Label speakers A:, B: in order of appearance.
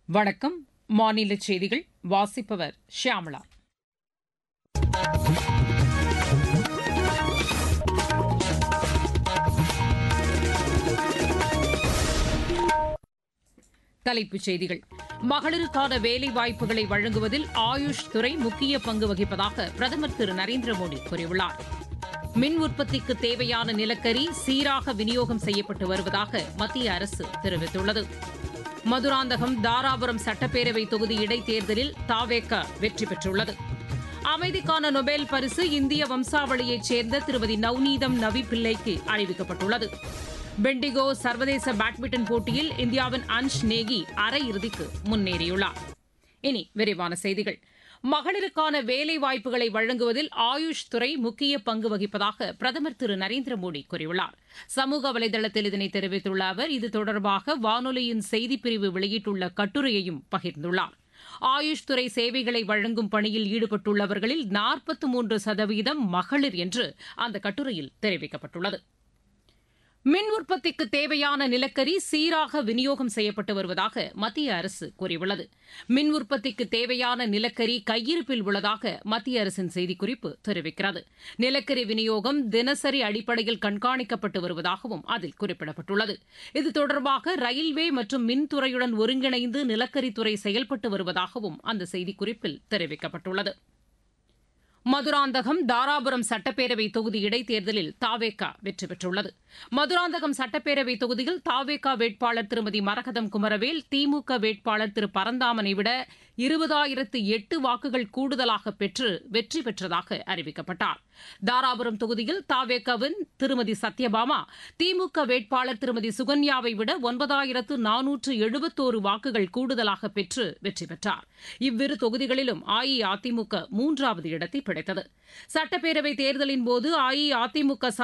A: வணக்கம் மாநில செய்திகள் வாசிப்பவர் ஷியாமளா தலைப்புச் செய்திகள் மகளிருக்கான வேலை வாய்ப்புகளை வழங்குவதில் ஆயுஷ் துறை முக்கிய பங்கு வகிப்பதாக பிரதமர் திரு நரேந்திர மோடி கூறியுள்ளார் மின் உற்பத்திக்கு தேவையான நிலக்கரி சீராக விநியோகம் செய்யப்பட்டு வருவதாக மத்திய அரசு தெரிவித்துள்ளது மதுராந்தகம் தாராபுரம் சட்டப்பேரவை தொகுதி இடைத்தேர்தலில் தாவேக வெற்றி பெற்றுள்ளது அமைதிக்கான நொபேல் பரிசு இந்திய வம்சாவளியைச் சேர்ந்த திருமதி நவ்நீதம் நவி பிள்ளைக்கு அறிவிக்கப்பட்டுள்ளது பெண்டிகோ சர்வதேச பேட்மிண்டன் போட்டியில் இந்தியாவின் அன்ஷ் நேகி அரையிறுதிக்கு முன்னேறியுள்ளார் இனி விரிவான செய்திகள் மகளிருக்கான வேலை வாய்ப்புகளை வழங்குவதில் ஆயுஷ் துறை முக்கிய பங்கு வகிப்பதாக பிரதமர் திரு நரேந்திர மோடி கூறியுள்ளார் சமூக வலைதளத்தில் இதனை தெரிவித்துள்ள அவர் இது தொடர்பாக வானொலியின் செய்திப்பிரிவு வெளியிட்டுள்ள கட்டுரையையும் பகிர்ந்துள்ளார் ஆயுஷ் துறை சேவைகளை வழங்கும் பணியில் ஈடுபட்டுள்ளவர்களில் நாற்பத்தி மூன்று சதவீதம் மகளிர் என்று அந்த கட்டுரையில் தெரிவிக்கப்பட்டுள்ளது மின் உற்பத்திக்கு தேவையான நிலக்கரி சீராக விநியோகம் செய்யப்பட்டு வருவதாக மத்திய அரசு கூறியுள்ளது மின் உற்பத்திக்கு தேவையான நிலக்கரி கையிருப்பில் உள்ளதாக மத்திய அரசின் செய்திக்குறிப்பு தெரிவிக்கிறது நிலக்கரி விநியோகம் தினசரி அடிப்படையில் கண்காணிக்கப்பட்டு வருவதாகவும் அதில் குறிப்பிடப்பட்டுள்ளது இது தொடர்பாக ரயில்வே மற்றும் மின்துறையுடன் ஒருங்கிணைந்து நிலக்கரித்துறை செயல்பட்டு வருவதாகவும் அந்த செய்திக்குறிப்பில் தெரிவிக்கப்பட்டுள்ளது மதுராந்தகம் தாராபுரம் சட்டப்பேரவை தொகுதி இடைத்தேர்தலில் தாவேகா வெற்றி பெற்றுள்ளது மதுராந்தகம் சட்டப்பேரவை தொகுதியில் தாவேகா வேட்பாளர் திருமதி மரகதம் குமரவேல் திமுக வேட்பாளர் திரு பரந்தாமனை விட இருபதாயிரத்து எட்டு வாக்குகள் கூடுதலாக பெற்று வெற்றி பெற்றதாக அறிவிக்கப்பட்டார் தாராபுரம் தொகுதியில் தாவேகாவின் திருமதி சத்யபாமா திமுக வேட்பாளர் திருமதி சுகன்யாவை விட ஒன்பதாயிரத்து நானூற்று எழுபத்தோரு வாக்குகள் கூடுதலாக பெற்று வெற்றி பெற்றார் இவ்விரு தொகுதிகளிலும் அஇஅதிமுக மூன்றாவது இடத்தை பிடித்தது சட்டப்பேரவை தேர்தலின் போது அஇஅதிமுக